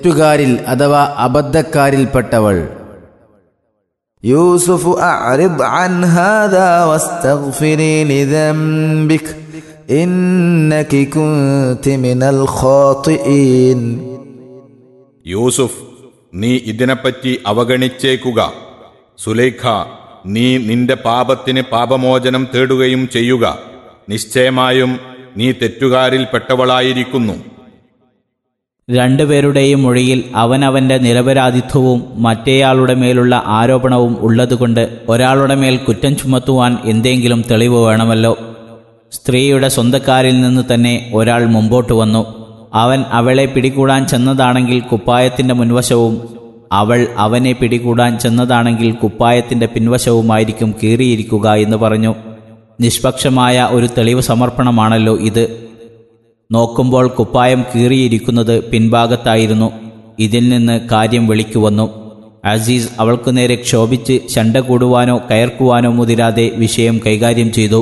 തെറ്റുകാരിൽ അഥവാ അബദ്ധക്കാരിൽപ്പെട്ടവൾ يوسف أعرض عن هذا واستغفري لذنبك إنك كنت من الخاطئين യൂസുഫ് നീ ഇതിനെപ്പറ്റി അവഗണിച്ചേക്കുക സുലൈഖ നീ നിന്റെ പാപത്തിന് പാപമോചനം തേടുകയും ചെയ്യുക നിശ്ചയമായും നീ തെറ്റുകാരിൽപ്പെട്ടവളായിരിക്കുന്നു രണ്ടുപേരുടെയും മൊഴിയിൽ അവനവന്റെ നിരപരാധിത്വവും മറ്റേയാളുടെ മേലുള്ള ആരോപണവും ഉള്ളതുകൊണ്ട് ഒരാളുടെ മേൽ കുറ്റം ചുമത്തുവാൻ എന്തെങ്കിലും തെളിവ് വേണമല്ലോ സ്ത്രീയുടെ സ്വന്തക്കാരിൽ നിന്ന് തന്നെ ഒരാൾ മുമ്പോട്ട് വന്നു അവൻ അവളെ പിടികൂടാൻ ചെന്നതാണെങ്കിൽ കുപ്പായത്തിന്റെ മുൻവശവും അവൾ അവനെ പിടികൂടാൻ ചെന്നതാണെങ്കിൽ കുപ്പായത്തിന്റെ പിൻവശവുമായിരിക്കും കീറിയിരിക്കുക എന്ന് പറഞ്ഞു നിഷ്പക്ഷമായ ഒരു തെളിവ് സമർപ്പണമാണല്ലോ ഇത് നോക്കുമ്പോൾ കുപ്പായം കീറിയിരിക്കുന്നത് പിൻഭാഗത്തായിരുന്നു ഇതിൽ നിന്ന് കാര്യം വിളിക്കു വന്നു അസീസ് അവൾക്കു നേരെ ക്ഷോഭിച്ച് ശണ്ട കൂടുവാനോ കയർക്കുവാനോ മുതിരാതെ വിഷയം കൈകാര്യം ചെയ്തു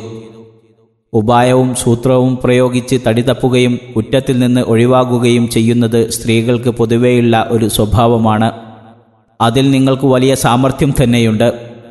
ഉപായവും സൂത്രവും പ്രയോഗിച്ച് തടി തപ്പുകയും കുറ്റത്തിൽ നിന്ന് ഒഴിവാകുകയും ചെയ്യുന്നത് സ്ത്രീകൾക്ക് പൊതുവെയുള്ള ഒരു സ്വഭാവമാണ് അതിൽ നിങ്ങൾക്ക് വലിയ സാമർഥ്യം തന്നെയുണ്ട്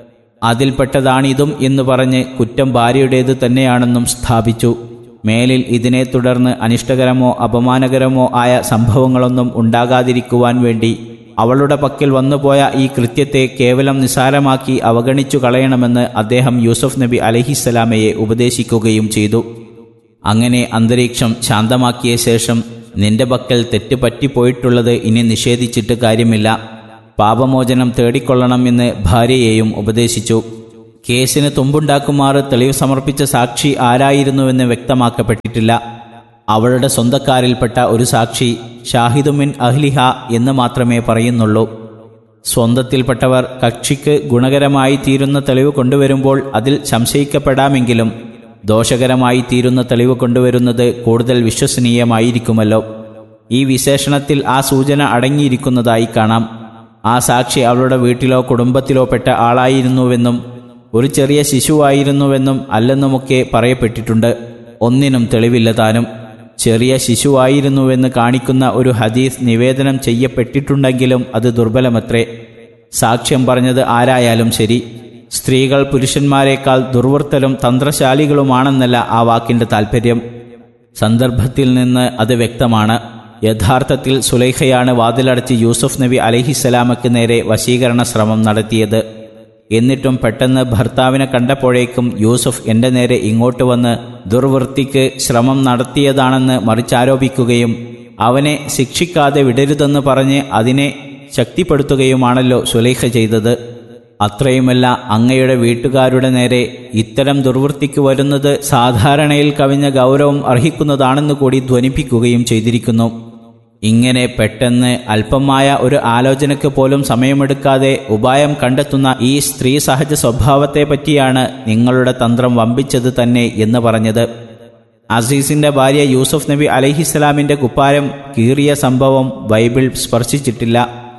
അതിൽപ്പെട്ടതാണിതും എന്ന് പറഞ്ഞ് കുറ്റം ഭാര്യയുടേത് തന്നെയാണെന്നും സ്ഥാപിച്ചു മേലിൽ ഇതിനെ തുടർന്ന് അനിഷ്ടകരമോ അപമാനകരമോ ആയ സംഭവങ്ങളൊന്നും ഉണ്ടാകാതിരിക്കുവാൻ വേണ്ടി അവളുടെ പക്കൽ വന്നുപോയ ഈ കൃത്യത്തെ കേവലം നിസാരമാക്കി അവഗണിച്ചു കളയണമെന്ന് അദ്ദേഹം യൂസഫ് നബി അലഹിസ്സലാമയെ ഉപദേശിക്കുകയും ചെയ്തു അങ്ങനെ അന്തരീക്ഷം ശാന്തമാക്കിയ ശേഷം നിന്റെ പക്കൽ തെറ്റ് പറ്റിപ്പോയിട്ടുള്ളത് ഇനി നിഷേധിച്ചിട്ട് കാര്യമില്ല പാപമോചനം തേടിക്കൊള്ളണം എന്ന് ഭാര്യയെയും ഉപദേശിച്ചു കേസിന് തുമ്പുണ്ടാക്കുമാറ് തെളിവ് സമർപ്പിച്ച സാക്ഷി ആരായിരുന്നുവെന്ന് വ്യക്തമാക്കപ്പെട്ടിട്ടില്ല അവളുടെ സ്വന്തക്കാരിൽപ്പെട്ട ഒരു സാക്ഷി ഷാഹിദുമിൻ അഹ്ലിഹ എന്ന് മാത്രമേ പറയുന്നുള്ളൂ സ്വന്തത്തിൽപ്പെട്ടവർ കക്ഷിക്ക് ഗുണകരമായി തീരുന്ന തെളിവ് കൊണ്ടുവരുമ്പോൾ അതിൽ സംശയിക്കപ്പെടാമെങ്കിലും ദോഷകരമായി തീരുന്ന തെളിവ് കൊണ്ടുവരുന്നത് കൂടുതൽ വിശ്വസനീയമായിരിക്കുമല്ലോ ഈ വിശേഷണത്തിൽ ആ സൂചന അടങ്ങിയിരിക്കുന്നതായി കാണാം ആ സാക്ഷി അവളുടെ വീട്ടിലോ കുടുംബത്തിലോ പെട്ട ആളായിരുന്നുവെന്നും ഒരു ചെറിയ ശിശുവായിരുന്നുവെന്നും അല്ലെന്നുമൊക്കെ പറയപ്പെട്ടിട്ടുണ്ട് ഒന്നിനും തെളിവില്ല താനും ചെറിയ ശിശുവായിരുന്നുവെന്ന് കാണിക്കുന്ന ഒരു ഹദീസ് നിവേദനം ചെയ്യപ്പെട്ടിട്ടുണ്ടെങ്കിലും അത് ദുർബലമത്രേ സാക്ഷ്യം പറഞ്ഞത് ആരായാലും ശരി സ്ത്രീകൾ പുരുഷന്മാരെക്കാൾ ദുർവൃത്തലും തന്ത്രശാലികളുമാണെന്നല്ല ആ വാക്കിന്റെ താൽപ്പര്യം സന്ദർഭത്തിൽ നിന്ന് അത് വ്യക്തമാണ് യഥാർത്ഥത്തിൽ സുലൈഖയാണ് വാതിലടച്ച് യൂസുഫ് നബി അലഹിസ്സലാമക്ക് നേരെ വശീകരണ ശ്രമം നടത്തിയത് എന്നിട്ടും പെട്ടെന്ന് ഭർത്താവിനെ കണ്ടപ്പോഴേക്കും യൂസുഫ് എൻ്റെ നേരെ ഇങ്ങോട്ട് വന്ന് ദുർവൃത്തിക്ക് ശ്രമം നടത്തിയതാണെന്ന് മറിച്ചാരോപിക്കുകയും അവനെ ശിക്ഷിക്കാതെ വിടരുതെന്ന് പറഞ്ഞ് അതിനെ ശക്തിപ്പെടുത്തുകയുമാണല്ലോ സുലൈഖ ചെയ്തത് അത്രയുമല്ല അങ്ങയുടെ വീട്ടുകാരുടെ നേരെ ഇത്തരം ദുർവൃത്തിക്ക് വരുന്നത് സാധാരണയിൽ കവിഞ്ഞ ഗൗരവം അർഹിക്കുന്നതാണെന്ന് കൂടി ധ്വനിപ്പിക്കുകയും ചെയ്തിരിക്കുന്നു ഇങ്ങനെ പെട്ടെന്ന് അല്പമായ ഒരു ആലോചനയ്ക്ക് പോലും സമയമെടുക്കാതെ ഉപായം കണ്ടെത്തുന്ന ഈ സ്ത്രീ സഹജ സ്വഭാവത്തെ പറ്റിയാണ് നിങ്ങളുടെ തന്ത്രം വമ്പിച്ചത് തന്നെ എന്ന് പറഞ്ഞത് അസീസിന്റെ ഭാര്യ യൂസഫ് നബി അലഹിസ്സലാമിന്റെ കുപ്പാരം കീറിയ സംഭവം ബൈബിൾ സ്പർശിച്ചിട്ടില്ല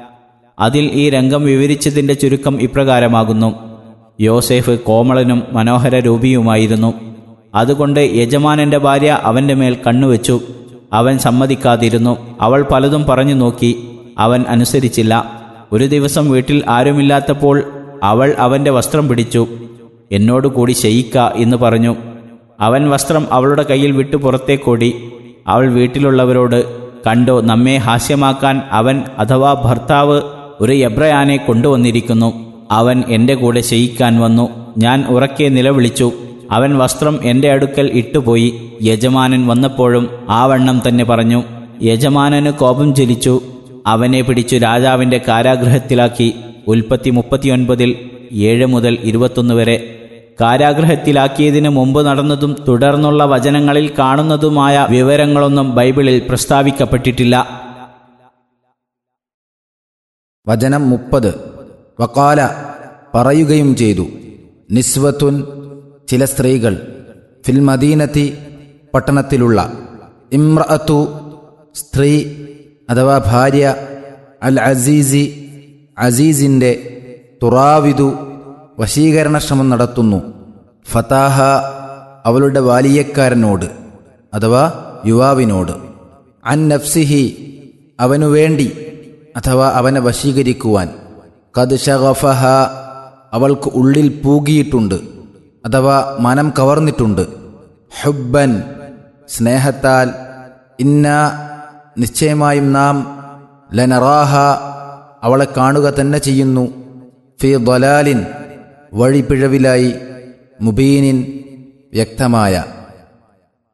അതിൽ ഈ രംഗം വിവരിച്ചതിന്റെ ചുരുക്കം ഇപ്രകാരമാകുന്നു യോസേഫ് കോമളനും മനോഹര രൂപിയുമായിരുന്നു അതുകൊണ്ട് യജമാനന്റെ ഭാര്യ അവന്റെ മേൽ കണ്ണുവെച്ചു അവൻ സമ്മതിക്കാതിരുന്നു അവൾ പലതും പറഞ്ഞു നോക്കി അവൻ അനുസരിച്ചില്ല ഒരു ദിവസം വീട്ടിൽ ആരുമില്ലാത്തപ്പോൾ അവൾ അവന്റെ വസ്ത്രം പിടിച്ചു എന്നോട് കൂടി ശയിക്ക എന്ന് പറഞ്ഞു അവൻ വസ്ത്രം അവളുടെ കയ്യിൽ വിട്ടു പുറത്തേക്കോടി അവൾ വീട്ടിലുള്ളവരോട് കണ്ടോ നമ്മെ ഹാസ്യമാക്കാൻ അവൻ അഥവാ ഭർത്താവ് ഒരു എബ്രയാനെ കൊണ്ടുവന്നിരിക്കുന്നു അവൻ എൻ്റെ കൂടെ ശയിക്കാൻ വന്നു ഞാൻ ഉറക്കെ നിലവിളിച്ചു അവൻ വസ്ത്രം എൻ്റെ അടുക്കൽ ഇട്ടുപോയി യജമാനൻ വന്നപ്പോഴും ആ വണ്ണം തന്നെ പറഞ്ഞു യജമാനന് കോപം ജ്വലിച്ചു അവനെ പിടിച്ചു രാജാവിൻ്റെ കാരാഗൃഹത്തിലാക്കി ഉൽപ്പത്തി മുപ്പത്തിയൊൻപതിൽ ഏഴ് മുതൽ ഇരുപത്തൊന്ന് വരെ കാരാഗൃഹത്തിലാക്കിയതിന് മുമ്പ് നടന്നതും തുടർന്നുള്ള വചനങ്ങളിൽ കാണുന്നതുമായ വിവരങ്ങളൊന്നും ബൈബിളിൽ പ്രസ്താവിക്കപ്പെട്ടിട്ടില്ല വചനം മുപ്പത് വക്കാല പറയുകയും ചെയ്തു നിസ്വത്തുൻ ചില സ്ത്രീകൾ ഫിൽ മദീനത്തി പട്ടണത്തിലുള്ള ഇമ്രഅത്തു സ്ത്രീ അഥവാ ഭാര്യ അൽ അസീസി അസീസിൻ്റെ തുറാവിദു വശീകരണ ശ്രമം നടത്തുന്നു ഫതാഹ അവളുടെ വാലിയക്കാരനോട് അഥവാ യുവാവിനോട് അൻ നഫ്സിഹി അവനു വേണ്ടി അഥവാ അവനെ വശീകരിക്കുവാൻ കത് ഷഗഫഹ അവൾക്ക് ഉള്ളിൽ പൂകിയിട്ടുണ്ട് അഥവാ മനം കവർന്നിട്ടുണ്ട് ഹുബ്ബൻ സ്നേഹത്താൽ ഇന്ന നിശ്ചയമായും നാം ലനറാഹ അവളെ കാണുക തന്നെ ചെയ്യുന്നു ഫി ദലാലിൻ വഴിപ്പിഴവിലായി മുബീനിൻ വ്യക്തമായ